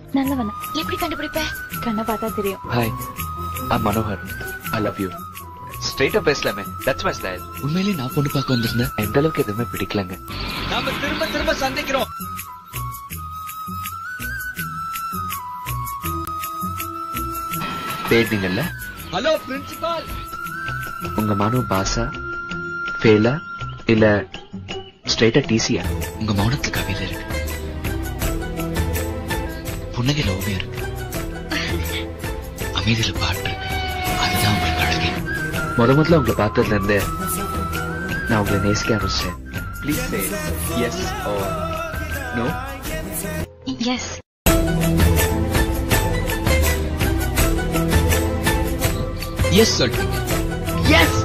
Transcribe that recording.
நல்லவன எப்படி கண்டுபிடிப்ப கண்ணை பார்த்தா தெரியும் hi I Manohar I love you ஸ்ட்ரைட்டா பேசலாமே தட்ஸ் மை ஸ்டைல் உண்மையிலேயே நான் பொண்ணு பார்க்க வந்திருந்தேன் எந்த அளவுக்கு எதுவுமே பிடிக்கலங்க நாம திரும்ப திரும்ப சந்திக்கிறோம் தேடினீங்கல்ல ஹலோ பிரின்சிபால் உங்க மனு பாசா ஃபேலா இல்ல ஸ்ட்ரைட்டா டிசியா உங்க மௌனத்துல கவிதை இருக்கு புன்னகையில ஓவியம் இருக்கு அமைதியில பாட்டு இருக்கு அதுதான் உங்களுக்கு அழகே முத முதல்ல உங்களை பார்த்ததுல இருந்து நான் உங்களை நேசிக்க ஆரம்பிச்சேன் please say yes oh no yes yes சொல்றீங்க எஸ்